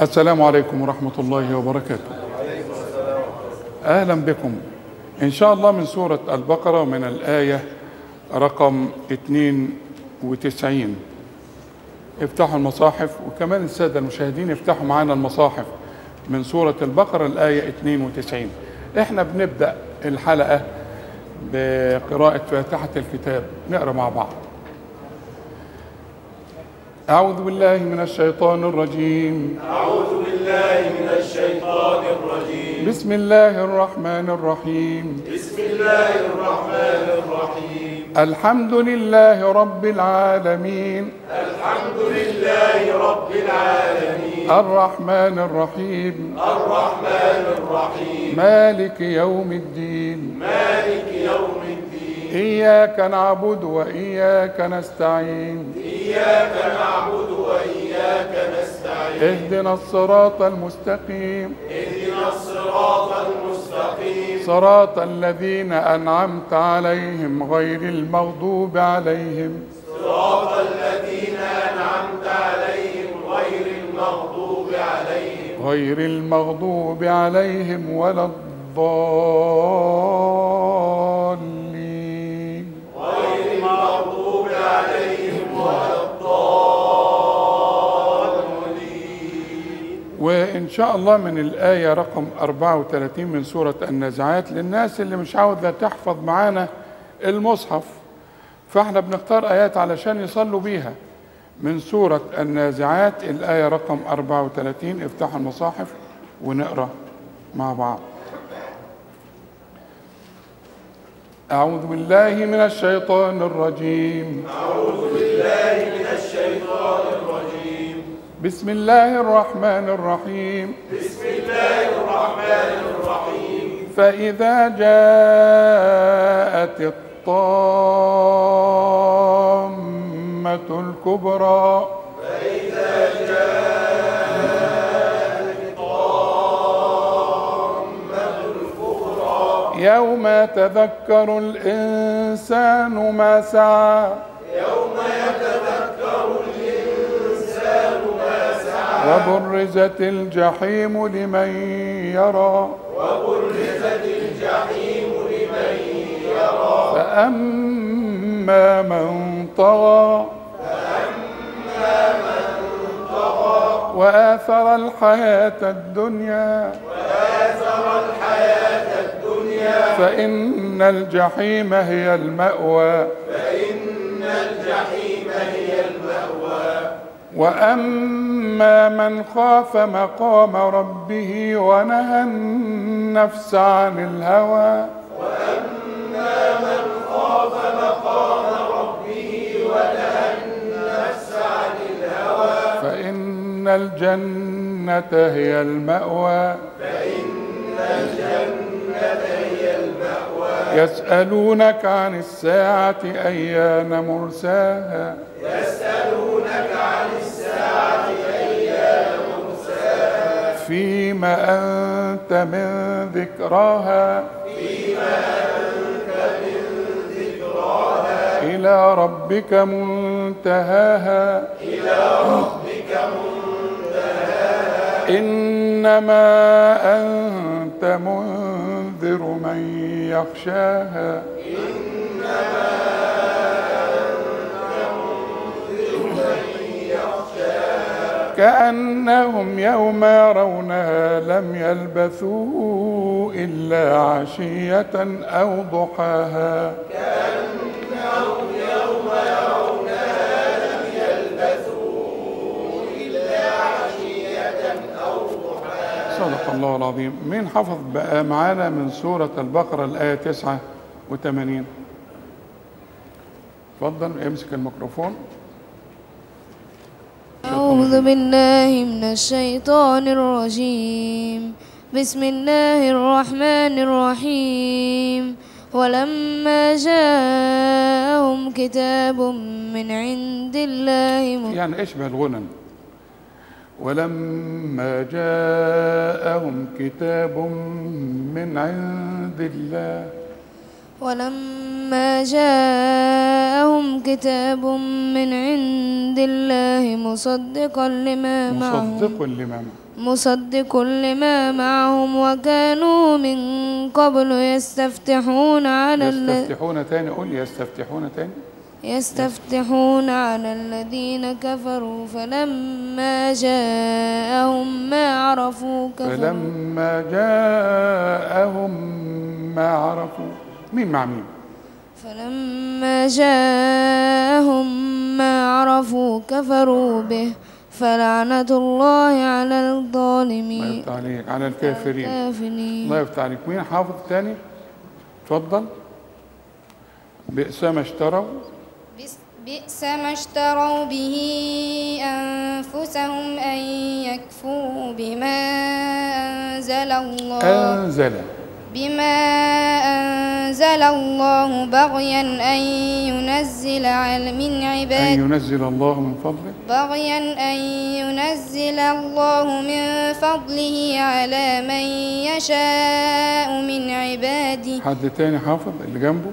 السلام عليكم ورحمة الله وبركاته أهلا بكم إن شاء الله من سورة البقرة من الآية رقم 92 افتحوا المصاحف وكمان السادة المشاهدين يفتحوا معانا المصاحف من سورة البقرة الآية 92 احنا بنبدأ الحلقة بقراءة فاتحة الكتاب نقرأ مع بعض أعوذ بالله من الشيطان الرجيم أعوذ بالله من الشيطان الرجيم بسم الله الرحمن الرحيم بسم الله الرحمن الرحيم الحمد لله رب العالمين الحمد لله رب العالمين الرحمن الرحيم الرحمن الرحيم مالك يوم الدين مالك يوم الدين إياك نعبد وإياك نستعين إياك نعبد وإياك نستعين اهدنا الصراط المستقيم اهدنا الصراط المستقيم صراط الذين أنعمت عليهم غير المغضوب عليهم صراط الذين أنعمت عليهم غير المغضوب عليهم غير المغضوب عليهم ولا الضالين غير المغضوب عليهم ولا الضالين وإن شاء الله من الآية رقم 34 من سورة النازعات للناس اللي مش عاوزة تحفظ معانا المصحف فاحنا بنختار آيات علشان يصلوا بيها من سورة النازعات الآية رقم 34 افتحوا المصاحف ونقرأ مع بعض أعوذ بالله من الشيطان الرجيم أعوذ بالله من الشيطان الرجيم بسم الله الرحمن الرحيم بسم الله الرحمن الرحيم فإذا جاءت الطامة الكبرى يوم تذكر الإنسان ما سعى يوم يتذكر الإنسان ما سعى وبرزت الجحيم لمن يرى وبرزت الجحيم لمن يرى فأما من طغى وآثر الحياة الدنيا وآثر الحياة الدنيا فإن الجحيم هي المأوى فإن الجحيم هي المأوى وأما من خاف مقام ربه ونهى النفس عن الهوى وأما من خاف مقام ربه ونهى النفس عن الهوى فإن الجنة هي المأوى فإن الجنة هي المأوى يسألونك عن الساعة أيان مرساها يسألونك عن الساعة أيان مرساها فيما أنت من ذكراها فيما أنت من ذكراها إلى ربك منتهاها إلى ربك منتهاها إنما أنت منذر من يخشاها كأنهم يوم يرونها لم يلبثوا إلا عشية أو ضحاها كأنهم يوم يرونها لم يلبثوا إلا عشية أو ضحاها صدق الله العظيم مين حفظ بقى معانا من سورة البقرة الآية 89 اتفضل امسك الميكروفون أعوذ بالله من الشيطان الرجيم بسم الله الرحمن الرحيم ولما جاءهم كتاب من عند الله م- يعني اشبه الغنم ولما جاءهم كتاب من عند الله ولما جاءهم كتاب من عند الله مصدقا لما معهم مصدق لما معه. مصدق لما معهم وكانوا من قبل يستفتحون على الذين يستفتحون تاني قول يستفتحون تاني يستفتحون على الذين كفروا فلما جاءهم ما عرفوا كفروا فلما جاءهم ما عرفوا مين مع مين فلما جاءهم ما عرفوا كفروا به فلعنة الله على الله الظالمين يفتح عليك على الكافرين الكافرين الله يفتح عليك مين حافظ تاني اتفضل بئس ما اشتروا بئس- بئس ما اشتروا به أنفسهم أن يكفروا بما أنزل الله أنزل بما أنزل الله بغيا أن ينزل على من أن عباد ينزل الله من فضله بغيا أن ينزل الله من فضله على من يشاء من عباده حد تاني حافظ اللي جنبه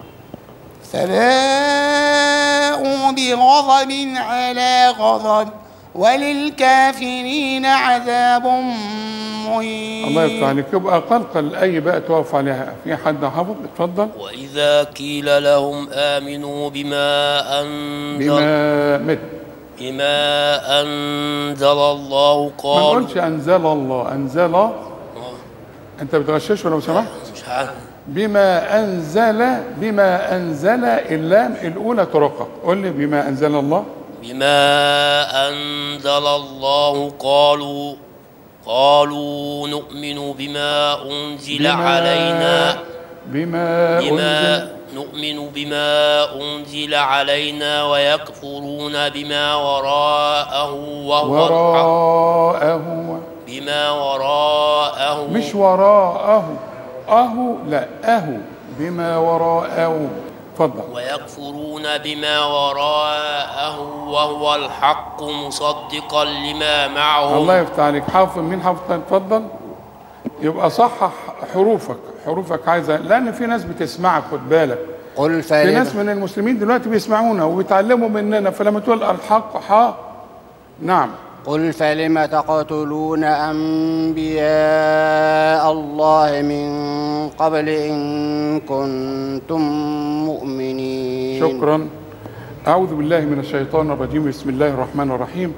فباءوا بغضب على غضب وللكافرين عذاب مهين الله يفتح عليك يبقى قلقل أي بقى توقف عليها في حد حافظ اتفضل وإذا قيل لهم آمنوا بما أنزل بما مت بما أنزل الله ما قالوا نقولش أنزل الله أنزل أنت بتغشش ولا سمحت مش عارف بما أنزل بما أنزل اللام الأولى ترقق قول لي بما أنزل الله بما أنزل الله قالوا قالوا نؤمن بما أنزل بما علينا بما بما أنزل نؤمن بما أنزل علينا ويكفرون بما وراءه وهو الحق وراءه بما وراءه مش وراءه أهو لا أهو بما وراءه اتفضل ويكفرون بما وراءه وهو الحق مصدقا لما معهم الله يفتح عليك حافظ مين حافظ تاني؟ اتفضل يبقى صحح حروفك حروفك عايزه لان في ناس بتسمعك خد بالك قل في فلم ناس من المسلمين دلوقتي بيسمعونا وبيتعلموا مننا فلما تقول الحق ح نعم قل فلم تقتلون أنبياء الله من قبل إن كنتم مؤمنين شكرا أعوذ بالله من الشيطان الرجيم بسم الله الرحمن الرحيم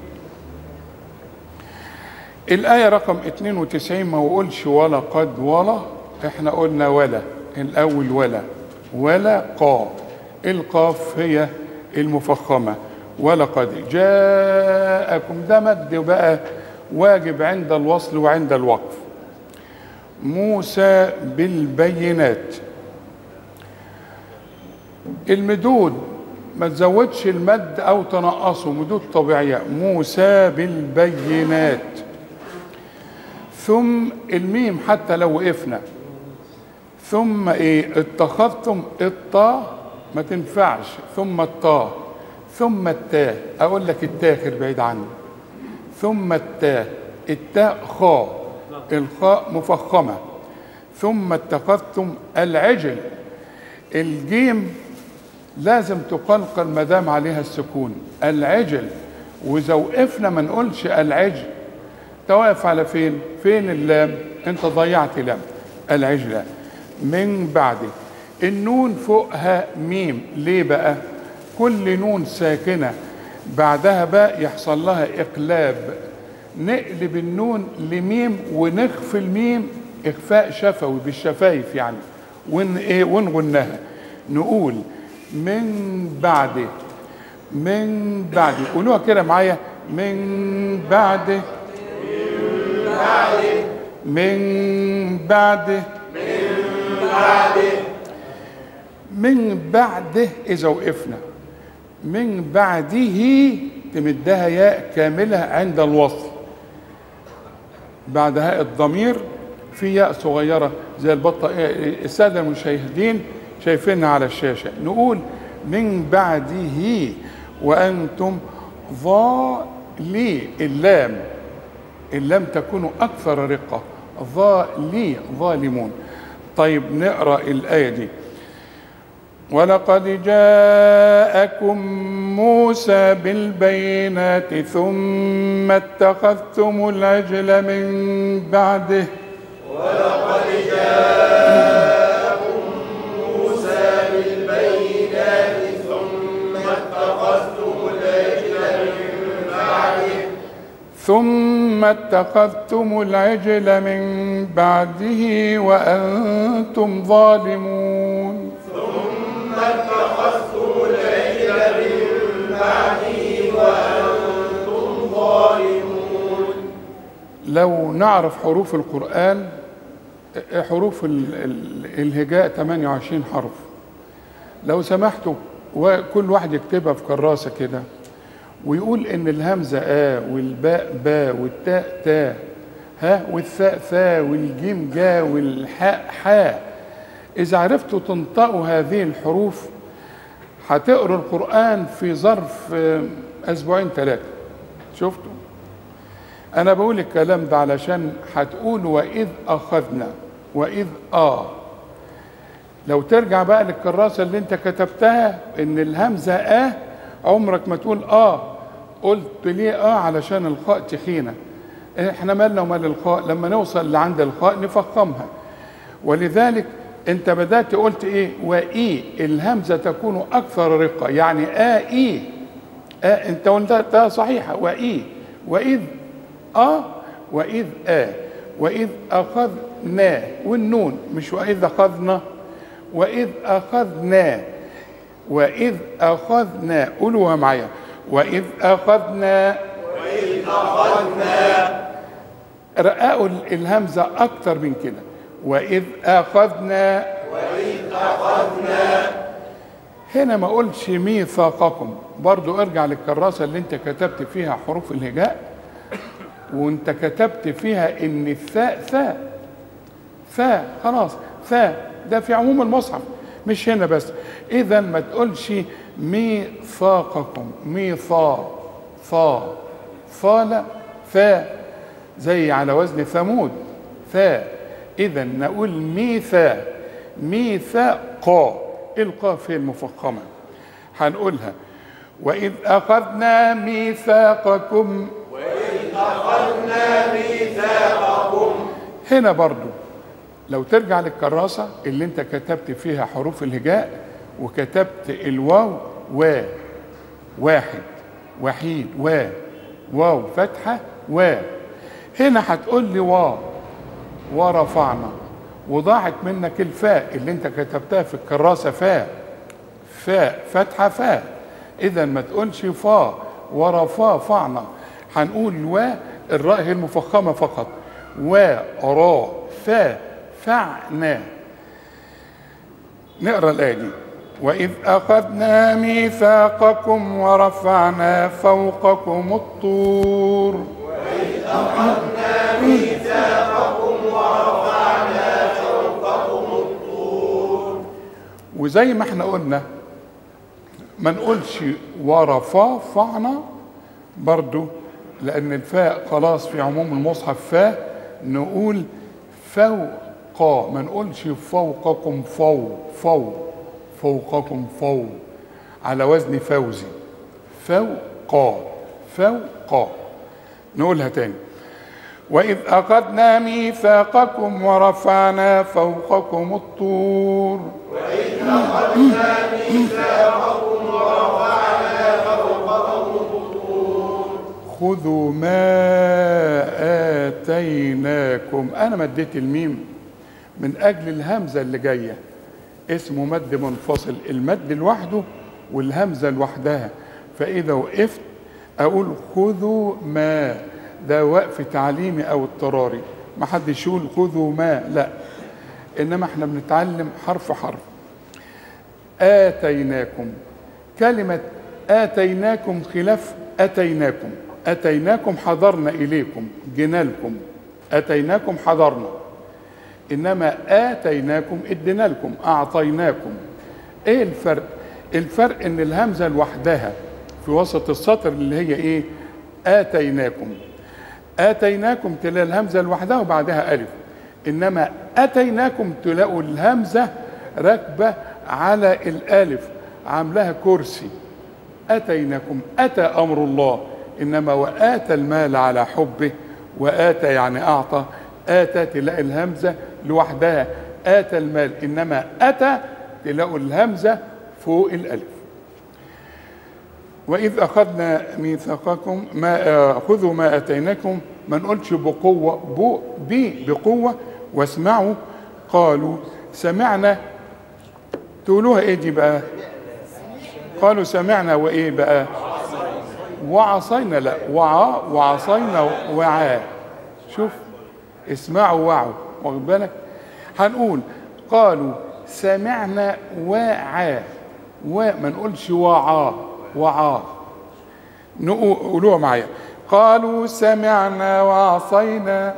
الآية رقم 92 ما قولش ولا قد ولا احنا قلنا ولا الأول ولا ولا قا القاف هي المفخمة ولقد جاءكم ده مد بقى واجب عند الوصل وعند الوقف موسى بالبينات المدود ما تزودش المد او تنقصه مدود طبيعيه موسى بالبينات ثم الميم حتى لو وقفنا ثم ايه اتخذتم الطا ما تنفعش ثم الطا ثم التاء اقول لك التاخر بعيد عني ثم التاء التاء خاء الخاء مفخمه ثم اتخذتم العجل الجيم لازم تقلقل ما دام عليها السكون العجل واذا وقفنا ما نقولش العجل انت واقف على فين فين اللام انت ضيعت لام العجلة من بعد النون فوقها ميم ليه بقى كل نون ساكنة بعدها بقى يحصل لها اقلاب نقلب النون لميم ونخفي الميم اخفاء شفوي بالشفايف يعني ون ايه ونغنها نقول من بعد من بعد قولوها كده معايا من بعد من بعد من بعده إذا وقفنا من بعده تمدها ياء كاملة عند الوصل بعد هاء الضمير في ياء صغيرة زي البطة إيه، السادة المشاهدين شايفينها على الشاشة نقول من بعده وأنتم ظالي اللام اللام تكون أكثر رقة ظالي ظالمون طيب نقرأ الآية دي ولقد جاءكم موسى بالبينات ثم اتخذتم العجل من بعده ولقد جاءكم موسى بالبينات ثم اتخذتم العجل من بعده ثم اتخذتم العجل من بعده وأنتم ظالمون ثم اتخذتم العجل من بعده وأنتم ظالمون لو نعرف حروف القرآن حروف ال- ال- الهجاء 28 حرف لو سمحتوا وكل واحد يكتبها في كراسة كده ويقول ان الهمزة آ والباء با والتاء تا ها والثاء ثا والجيم جا والحاء حاء إذا عرفتوا تنطقوا هذه الحروف هتقروا القرآن في ظرف آه، أسبوعين ثلاثة شفتوا أنا بقول الكلام ده علشان هتقولوا وإذ أخذنا وإذ آه لو ترجع بقى للكراسة اللي أنت كتبتها إن الهمزة آه عمرك ما تقول آه قلت ليه آه علشان الخاء تخينة إحنا مالنا ومال الخاء لما نوصل لعند الخاء نفخمها ولذلك أنت بدأت قلت إيه وإي الهمزة تكون أكثر رقة يعني آه إي آه أنت قلتها صحيحة وإي وإذ آه وإذ آه وإذ أخذنا والنون مش وإذ أخذنا وإذ أخذنا وإذ أخذنا قولوها معايا وإذ أخذنا وإذ أخذنا رققوا الهمزة أكتر من كده وإذ أخذنا وإذ أخذنا هنا ما قلتش ميثاقكم برضو ارجع للكراسة اللي انت كتبت فيها حروف الهجاء وانت كتبت فيها ان الثاء ثاء ثاء خلاص ثاء ده في عموم المصحف مش هنا بس اذا ما تقولش ميثاقكم ميثاق ثا ثا لا ثاء زي على وزن ثمود ثاء اذا نقول ميثا ميثاق القاف هي المفخمه هنقولها واذ اخذنا ميثاقكم أخذنا ميثاقكم هنا برضو لو ترجع للكراسة اللي انت كتبت فيها حروف الهجاء وكتبت الواو و واحد وحيد و واو فتحة و هنا هتقول لي واو ورفعنا وضاعت منك الفاء اللي انت كتبتها في الكراسة فاء فاء فتحة فاء إذا ما تقولش فا ورفا فعنا هنقول و الراء هي المفخمة فقط و را فا فعنا نقرا الآية دي وإذ أخذنا ميثاقكم ورفعنا فوقكم الطور وزي ما احنا قلنا ما نقولش ورفا فعنا برضو لأن الفاء خلاص في عموم المصحف فاء نقول فوق ما نقولش فوقكم فو فو فوقكم فو على وزن فوزي فوق فوق نقولها تاني وإذ أخذنا ميثاقكم ورفعنا فوقكم الطور خذوا ما آتيناكم أنا مديت الميم من أجل الهمزة اللي جاية اسمه مد منفصل المد لوحده والهمزة لوحدها فإذا وقفت أقول خذوا ما ده وقف تعليمي أو اضطراري ما حدش يقول خذوا ما لا إنما احنا بنتعلم حرف حرف آتيناكم كلمة آتيناكم خلاف أتيناكم أتيناكم حضرنا إليكم جينا لكم أتيناكم حضرنا إنما آتيناكم ادينا لكم أعطيناكم إيه الفرق؟ الفرق إن الهمزة لوحدها في وسط السطر اللي هي إيه؟ آتيناكم آتيناكم تلاقي الهمزة لوحدها وبعدها ألف إنما أتيناكم تلاقوا الهمزة راكبة على الالف عاملاها كرسي اتيناكم اتى امر الله انما واتى المال على حبه واتى يعني اعطى اتى تلاقي الهمزه لوحدها اتى المال انما اتى تلاقوا الهمزه فوق الالف واذ اخذنا ميثاقكم ما آه، خذوا ما اتيناكم ما نقولش بقوه بو بي بقوه واسمعوا قالوا سمعنا تقولوها ايه دي بقى قالوا سمعنا وايه بقى وعصينا لا وعا وعصينا وعا شوف اسمعوا وعوا واخد بالك هنقول قالوا سمعنا وعا وما نقولش وعا وعا نقول- قولوها معايا قالوا سمعنا وعصينا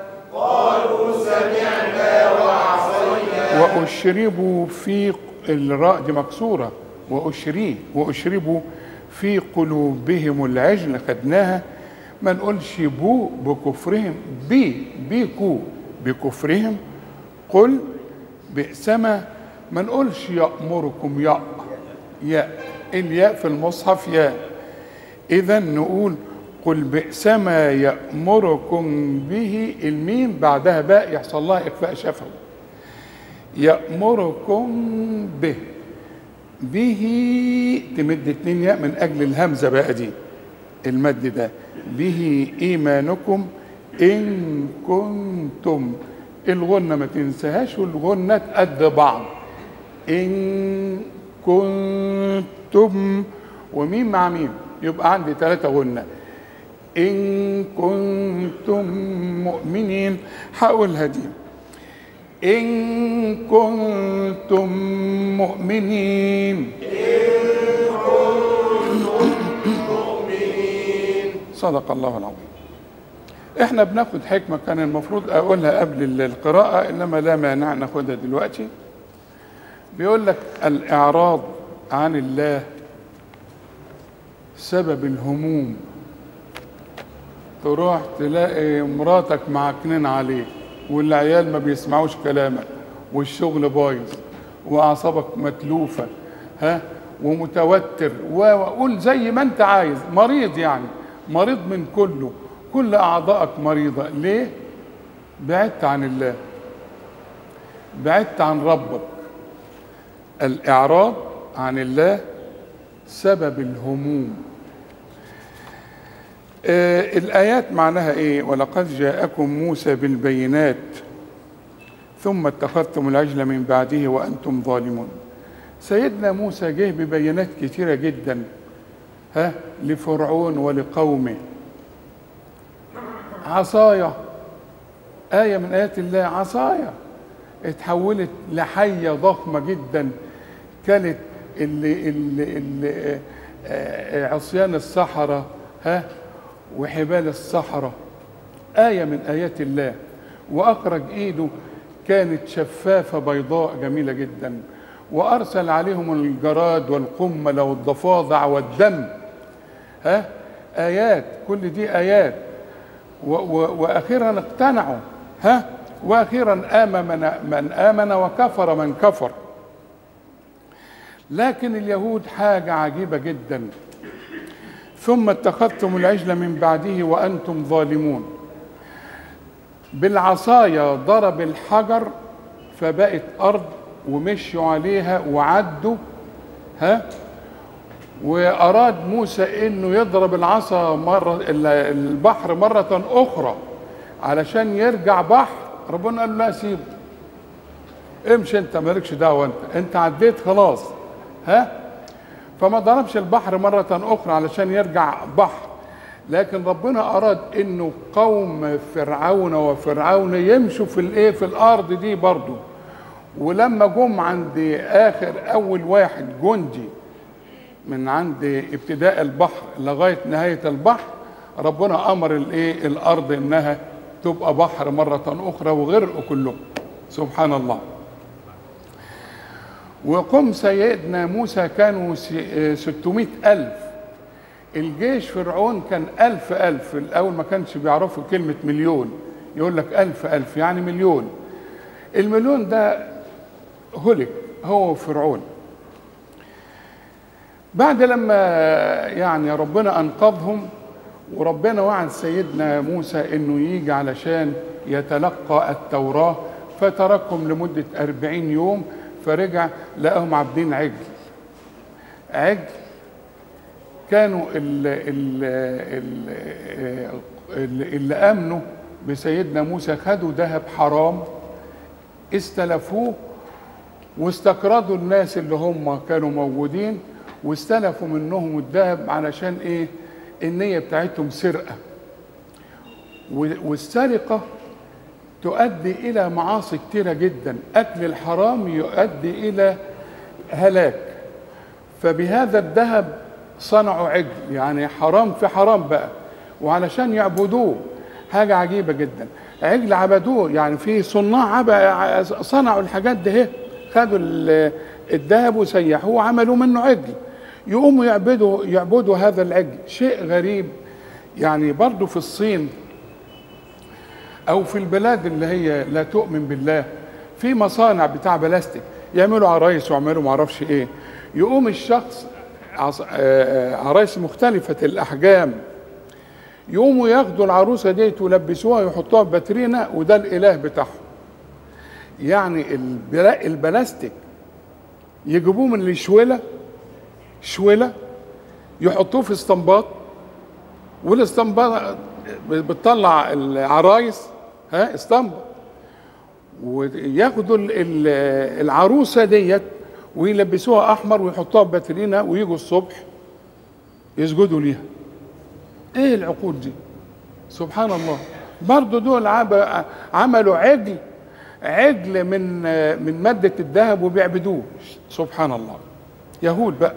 وأشربوا في الراء دي مكسورة وأشريه وأشربوا في قلوبهم العجل خدناها ما نقولش بو بكفرهم بي بيكو بكفرهم قل بئسما ما نقولش يأمركم يأ ياء الياء في المصحف ياء إذا نقول قل بئس ما يأمركم به الميم بعدها باء يحصل لها إخفاء شفوي يأمركم به به تمد اتنين ياء من أجل الهمزة بقى دي المد ده به إيمانكم إن كنتم الغنة ما تنساهاش والغنة قد بعض إن كنتم وميم مع ميم يبقى عندي ثلاثة غنة إن كنتم مؤمنين هقولها دي إن كنتم مؤمنين صدق الله العظيم احنا بناخد حكمة كان المفروض اقولها قبل القراءة انما لا مانع ناخدها دلوقتي بيقول لك الاعراض عن الله سبب الهموم تروح تلاقي مراتك معكنين عليك والعيال ما بيسمعوش كلامك والشغل بايظ واعصابك متلوفه ها ومتوتر وقول زي ما انت عايز مريض يعني مريض من كله كل اعضائك مريضه ليه بعدت عن الله بعدت عن ربك الاعراض عن الله سبب الهموم آه الآيات معناها إيه ولقد جاءكم موسى بالبينات ثم اتخذتم العجل من بعده وأنتم ظالمون سيدنا موسى جه ببينات كتيرة جدا ها لفرعون ولقومه عصايا آية من آيات الله عصايا اتحولت لحية ضخمة جدا كانت اللي, اللي, اللي آه، عصيان الصحراء ها وحبال الصحراء آية من آيات الله وأخرج إيده كانت شفافة بيضاء جميلة جدا وأرسل عليهم الجراد والقمل والضفادع والدم ها آيات كل دي آيات و و وأخيرا اقتنعوا ها وأخيرا آمن من, من آمن وكفر من كفر لكن اليهود حاجة عجيبة جدا ثم اتخذتم العجل من بعده وأنتم ظالمون بالعصاية ضرب الحجر فبقت أرض ومشوا عليها وعدوا ها وأراد موسى إنه يضرب العصا مرة البحر مرة أخرى علشان يرجع بحر ربنا قال له لا سيبه امشي انت مالكش دعوه انت انت عديت خلاص ها فما ضربش البحر مرة أخرى علشان يرجع بحر لكن ربنا أراد إنه قوم فرعون وفرعون يمشوا في الإيه في الأرض دي برضو ولما جم عند آخر أول واحد جندي من عند ابتداء البحر لغاية نهاية البحر ربنا أمر الإيه الأرض إنها تبقى بحر مرة أخرى وغرقوا كلهم سبحان الله وقم سيدنا موسى كانوا ستمائة ألف الجيش فرعون كان ألف ألف الأول ما كانش بيعرفوا كلمة مليون يقول لك ألف ألف يعني مليون المليون ده هلك هو فرعون بعد لما يعني ربنا انقذهم وربنا وعد سيدنا موسى انه يجي علشان يتلقى التوراه فتركهم لمده أربعين يوم فرجع لقاهم عابدين عجل عجل كانوا اللي, اللي, اللي امنوا بسيدنا موسى خدوا ذهب حرام استلفوه واستقرضوا الناس اللي هم كانوا موجودين واستلفوا منهم الذهب علشان ايه النية بتاعتهم سرقة والسرقة تؤدي إلى معاصي كتيرة جدا أكل الحرام يؤدي إلى هلاك فبهذا الذهب صنعوا عجل يعني حرام في حرام بقى وعلشان يعبدوه حاجة عجيبة جدا عجل عبدوه يعني في صناع عب... صنعوا الحاجات دي خدوا الذهب وسيحوه وعملوا منه عجل يقوموا يعبدوا يعبدوا هذا العجل شيء غريب يعني برضه في الصين او في البلاد اللي هي لا تؤمن بالله في مصانع بتاع بلاستيك يعملوا عرايس ويعملوا معرفش ايه يقوم الشخص عرايس مختلفة الأحجام يقوموا ياخدوا العروسة ديت ويلبسوها ويحطوها في باترينا وده الإله بتاعهم يعني البلاستيك يجيبوه من الشويلة شويلة يحطوه في اسطمبات والاسطمبات بتطلع العرايس ها اسطمبة وياخدوا العروسة ديت ويلبسوها احمر ويحطوها في باترينا ويجوا الصبح يسجدوا ليها ايه العقول دي سبحان الله برضو دول عملوا عجل عجل من من مادة الذهب وبيعبدوه سبحان الله يهود بقى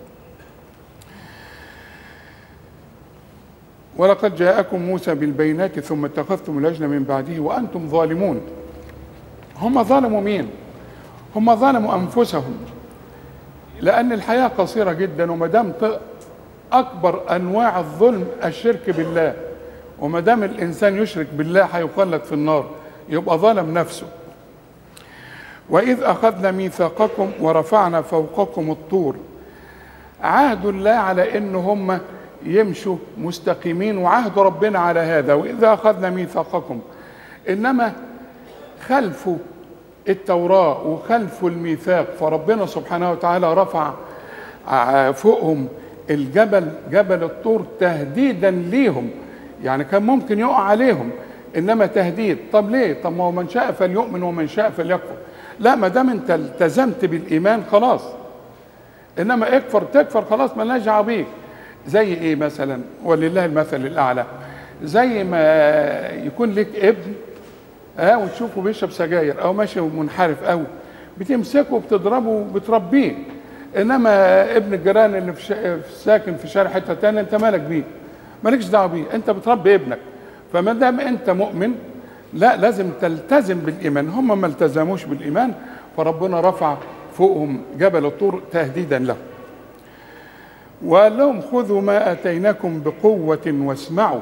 ولقد جاءكم موسى بالبينات ثم اتخذتم العجل من بعده وانتم ظالمون هم ظلموا مين هم ظلموا انفسهم لان الحياه قصيره جدا وما دام اكبر انواع الظلم الشرك بالله وما دام الانسان يشرك بالله هيخلد في النار يبقى ظلم نفسه واذ اخذنا ميثاقكم ورفعنا فوقكم الطور عهد الله على ان هم يمشوا مستقيمين وعهد ربنا على هذا واذا اخذنا ميثاقكم انما خلفوا التوراة وخلفوا الميثاق فربنا سبحانه وتعالى رفع فوقهم الجبل جبل الطور تهديدا ليهم يعني كان ممكن يقع عليهم انما تهديد طب ليه طب ما هو من شاء فليؤمن ومن شاء فليكفر لا ما دام انت التزمت بالايمان خلاص انما اكفر تكفر خلاص مالناش دعوه بيك زي ايه مثلا ولله المثل الاعلى زي ما يكون لك ابن ها وتشوفه بيشرب سجاير او ماشي منحرف قوي بتمسكه وبتضربه وبتربيه انما ابن الجيران اللي في, شا... في ساكن في شارع حته تانية انت مالك بيه مالكش دعوه بيه انت بتربي ابنك فما دام انت مؤمن لا لازم تلتزم بالايمان هم ما التزموش بالايمان فربنا رفع فوقهم جبل الطور تهديدا لهم وقال لهم خذوا ما اتيناكم بقوه واسمعوا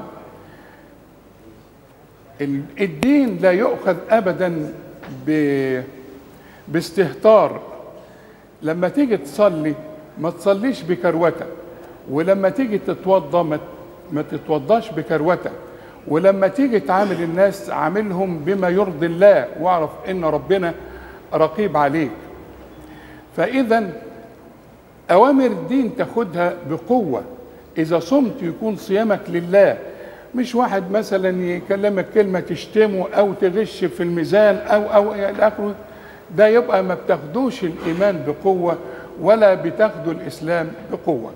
الدين لا يؤخذ ابدا ب... باستهتار لما تيجي تصلي ما تصليش بكروته ولما تيجي تتوضا ما, ما تتوضاش بكروته ولما تيجي تعامل الناس عاملهم بما يرضي الله واعرف ان ربنا رقيب عليك فاذا اوامر الدين تاخدها بقوه اذا صمت يكون صيامك لله مش واحد مثلا يكلمك كلمه تشتمه او تغش في الميزان او او الى اخره ده يبقى ما بتاخدوش الايمان بقوه ولا بتاخدوا الاسلام بقوه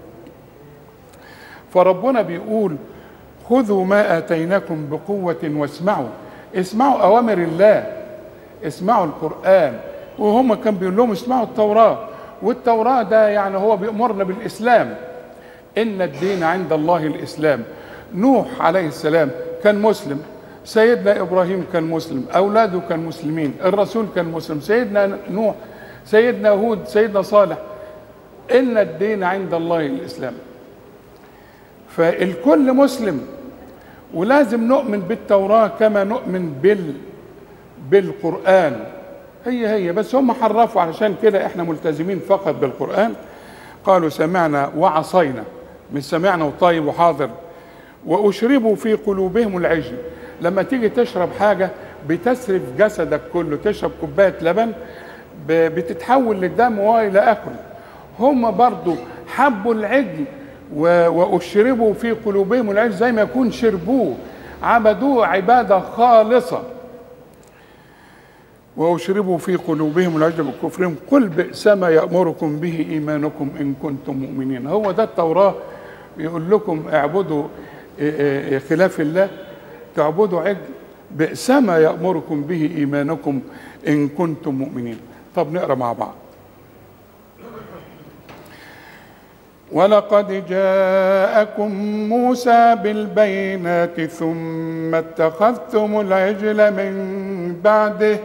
فربنا بيقول خذوا ما اتيناكم بقوه واسمعوا اسمعوا اوامر الله اسمعوا القران وهم كان بيقول لهم اسمعوا التوراه والتوراه ده يعني هو بيامرنا بالاسلام ان الدين عند الله الاسلام نوح عليه السلام كان مسلم سيدنا ابراهيم كان مسلم اولاده كان مسلمين الرسول كان مسلم سيدنا نوح سيدنا هود سيدنا صالح ان الدين عند الله الاسلام فالكل مسلم ولازم نؤمن بالتوراه كما نؤمن بال بالقران هي هي بس هم حرفوا علشان كده احنا ملتزمين فقط بالقران قالوا سمعنا وعصينا مش سمعنا وطيب وحاضر واشربوا في قلوبهم العجل لما تيجي تشرب حاجه بتسرف جسدك كله تشرب كوبايه لبن ب- بتتحول للدم والى اخره هم برضو حبوا العجل و- واشربوا في قلوبهم العجل زي ما يكون شربوه عبدوه عباده خالصه واشربوا في قلوبهم العجل بكفرهم قل بئس ما يامركم به ايمانكم ان كنتم مؤمنين هو ده التوراه يقول لكم اعبدوا إيه إيه خلاف الله تعبدوا عجل بئس ما يامركم به ايمانكم ان كنتم مؤمنين طب نقرا مع بعض ولقد جاءكم موسى بالبينات ثم اتخذتم العجل من بعده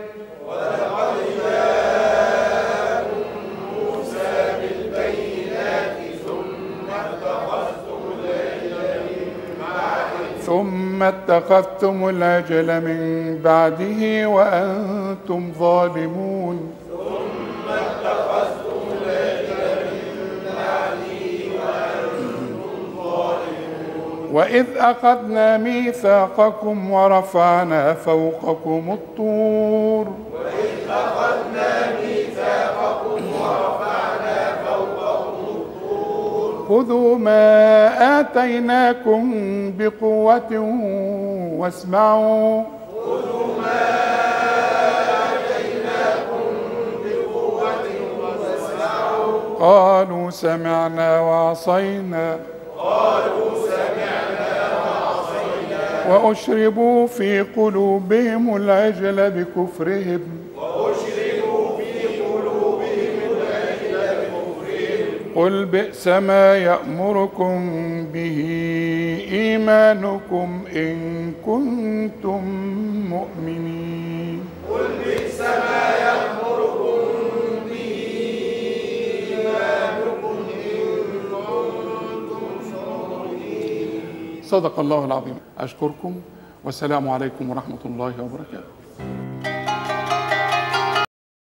ثم اتخذتم العجل من بعده وأنتم ظالمون وإذ أخذنا ميثاقكم ورفعنا فوقكم الطور خذوا ما آتيناكم بقوة واسمعوا قالوا سمعنا وعصينا وأشربوا في قلوبهم العجل بكفرهم قل بئس ما يأمركم به إيمانكم إن كنتم مؤمنين صدق الله العظيم أشكركم والسلام عليكم ورحمة الله وبركاته